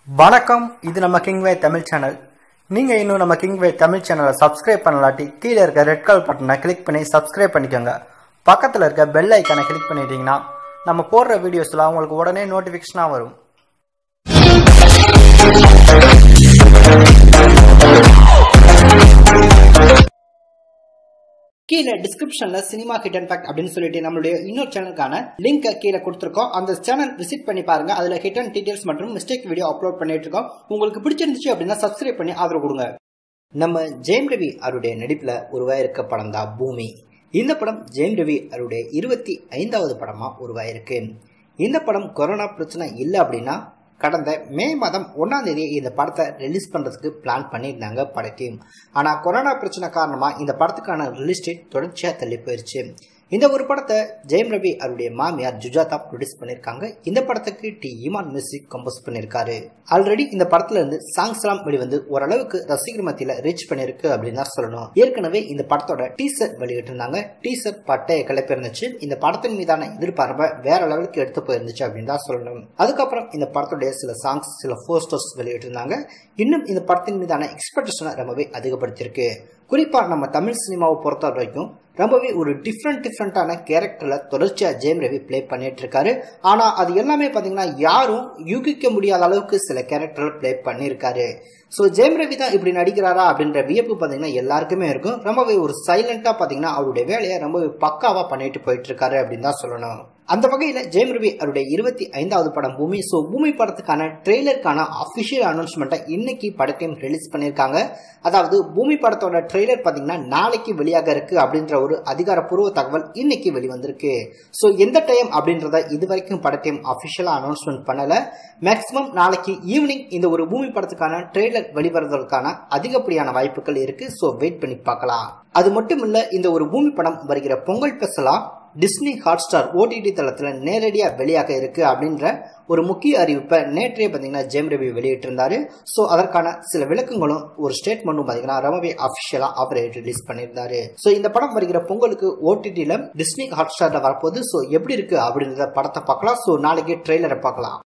வணக்கம் இது நம்ம கிங்வே தமிழ் சேனல் நீங்கள் இன்னும் நம்ம கிங்வே தமிழ் சேனலை சப்ஸ்கிரைப் பண்ணலாட்டி கீழே இருக்க ரெட் கலர் பட்டனை கிளிக் பண்ணி சப்ஸ்கிரைப் பண்ணிக்கோங்க பக்கத்தில் இருக்க பெல் ஐக்கானை கிளிக் பண்ணிட்டீங்கன்னா நம்ம போடுற வீடியோஸ்லாம் உங்களுக்கு உடனே நோட்டிஃபிகேஷனாக வரும் கீழே டிஸ்கிரிப்ஷன்ல சினிமா ஹிட் அண்ட் ஃபேக்ட் அப்படின்னு சொல்லிட்டு நம்மளுடைய இன்னொரு சேனலுக்கான லிங்க் கீழே கொடுத்துருக்கோம் அந்த சேனல் விசிட் பண்ணி பாருங்க அதுல ஹிட் அண்ட் டீடைல்ஸ் மற்றும் மிஸ்டேக் வீடியோ அப்லோட் பண்ணிட்டு இருக்கோம் உங்களுக்கு பிடிச்சிருந்துச்சு அப்படின்னா சப்ஸ்கிரைப் பண்ணி ஆதரவு கொடுங்க நம்ம ஜெயம் ரவி அவருடைய நடிப்புல உருவாயிருக்க படம் தான் பூமி இந்த படம் ஜெயம் ரவி அவருடைய இருபத்தி ஐந்தாவது படமா உருவாயிருக்கு இந்த படம் கொரோனா பிரச்சனை இல்லை அப்படின்னா கடந்த மே மாதம் ஒன்றாம் தேதி இந்த படத்தை ரிலீஸ் பண்ணுறதுக்கு பிளான் பண்ணியிருந்தாங்க பட டீம் ஆனால் கொரோனா பிரச்சனை காரணமாக இந்த படத்துக்கான ரிலீஸ் டேட் தொடர்ச்சியாக தள்ளி போயிருச்சு இந்த ஒரு படத்தை ஜெயம் ரவி அவருடைய மாமியார் ஜுஜாதா ப்ரொடியூஸ் பண்ணியிருக்காங்க இந்த படத்துக்கு டி இமான் மியூசிக் கம்போஸ் பண்ணியிருக்காரு ஆல்ரெடி இந்த படத்துல இருந்து சாங்ஸ் எல்லாம் வெளிவந்து ஓரளவுக்கு ரசிகர் மத்தியில ரீச் பண்ணிருக்கு அப்படின்னு தான் சொல்லணும் ஏற்கனவே இந்த படத்தோட டீசர் வெளியிட்டு இருந்தாங்க டீசர் பட்டைய கிளப்பி இருந்துச்சு இந்த படத்தின் மீதான எதிர்பார்ப்பை வேற லெவலுக்கு எடுத்து போயிருந்துச்சு அப்படின்னு தான் சொல்லணும் அதுக்கப்புறம் இந்த படத்துடைய சில சாங்ஸ் சில போஸ்டர்ஸ் வெளியிட்டு இருந்தாங்க இன்னும் இந்த படத்தின் மீதான எக்ஸ்பெக்டேஷனை ரொம்பவே அதிகப்படுத்தியிருக்கு குறிப்பா நம்ம தமிழ் சினிமாவை பொறுத்த வரைக்கும் ரொம்பவே ஒரு டிஃப்ரெண்ட் டிஃப்ரெண்டான கேரக்டர்ல தொடர்ச்சியா ஜெயம் ரவி பிளே பண்ணிட்டு இருக்காரு ஆனா அது எல்லாமே பாத்தீங்கன்னா யாரும் யூகிக்க முடியாத அளவுக்கு சில கேரக்டர் பிளே பண்ணியிருக்காரு ஸோ ஜெயம் ரவி தான் இப்படி நடிக்கிறாரா அப்படின்ற வியப்பு பார்த்தீங்கன்னா எல்லாருக்குமே இருக்கும் ரொம்பவே ஒரு சைலண்டா பார்த்தீங்கன்னா அவருடைய வேலையை ரொம்பவே பக்காவா பண்ணிட்டு போயிட்டு இருக்காரு அப்படின்னு தான் சொல்லணும் அந்த வகையில் ஜெயம் ரவி அவருடைய இருபத்தி ஐந்தாவது படம் பூமி ஸோ பூமி படத்துக்கான ட்ரெய்லருக்கான அஃபிஷியல் அனௌன்ஸ்மெண்ட்டை இன்னைக்கு படத்தையும் ரிலீஸ் பண்ணியிருக்காங்க அதாவது பூமி படத்தோட ட்ரெய்லர் பார்த்தீங்கன்னா நாளைக்கு வெளியாக இருக்கு அப்படின்ற ஒரு அதிகாரப்பூர்வ தகவல் இன்னைக்கு வெளிவந்திருக்கு ஸோ எந்த டைம் அப்படின்றத இது வரைக்கும் படத்தையும் அஃபிஷியலாக அனௌன்ஸ்மெண்ட் பண்ணல மேக்சிமம் நாளைக்கு ஈவினிங் இந்த ஒரு பூமி படத்துக்கான ட்ரெய்லர் வெளிவருவதற்கான அதிகப்படியான வாய்ப்புகள் இருக்கு ஸோ வெயிட் பண்ணி பார்க்கலாம் அது மட்டும் இல்ல இந்த ஒரு பூமி படம் வருகிற பொங்கல் பெசலா டிஸ்னி ஹாட் ஸ்டார் ஓடிடி தளத்தில் நேரடியாக வெளியாக இருக்கு அப்படின்ற ஒரு முக்கிய அறிவிப்பை நேற்றே பார்த்தீங்கன்னா ஜெயம் ரவி வெளியிட்டிருந்தாரு ஸோ அதற்கான சில விளக்கங்களும் ஒரு ஸ்டேட்மெண்ட்டும் பார்த்தீங்கன்னா ரொம்பவே அஃபிஷியலாக அவரை ரிலீஸ் பண்ணியிருந்தாரு ஸோ இந்த படம் வருகிற பொங்கலுக்கு ஓடிடியில் டிஸ்னி ஹாட் ஸ்டாரில் வரப்போகுது ஸோ எப்படி இருக்கு அப்படின்றத படத்தை பார்க்கலாம் ஸோ நாளைக்கு ட்ரெய்லரை பார்க்கலாம்